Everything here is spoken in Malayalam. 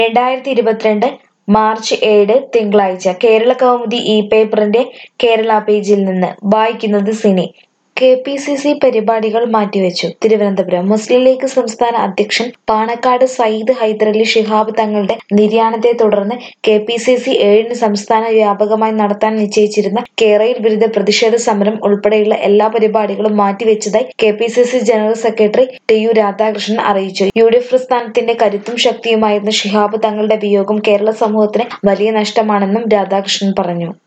രണ്ടായിരത്തി ഇരുപത്തിരണ്ട് മാർച്ച് ഏഴ് തിങ്കളാഴ്ച കേരള കൗമുദി ഇ പേപ്പറിന്റെ കേരള പേജിൽ നിന്ന് വായിക്കുന്നത് Cini K P C C പരിപാടികൾ മാറ്റിവെച്ചു തിരുവനന്തപുരം മുസ്ലിം ലീഗ് സംസ്ഥാന അധ്യക്ഷൻ പാണക്കാട് സയ്യിദ് ഹൈദരലി ശിഹാബ് തങ്ങളുടെ നിര്യാണത്തെ തുടർന്ന് കെ പി സി സി ഏഴിന് സംസ്ഥാന വ്യാപകമായി നടത്താൻ നിശ്ചയിച്ചിരുന്ന കേരയിൽ വിരുദ്ധ പ്രതിഷേധ സമരം ഉൾപ്പെടെയുള്ള എല്ലാ പരിപാടികളും മാറ്റിവെച്ചതായി K P C C general secretary T U Radhakrishnan അറിയിച്ചു യു ഡി എഫ് പ്രസ്ഥാനത്തിന്റെ കരുത്തും ശക്തിയുമായിരുന്ന ശിഹാബ് തങ്ങളുടെ വിയോഗം കേരള സമൂഹത്തിന് വലിയ നഷ്ടമാണെന്നും രാധാകൃഷ്ണൻ പറഞ്ഞു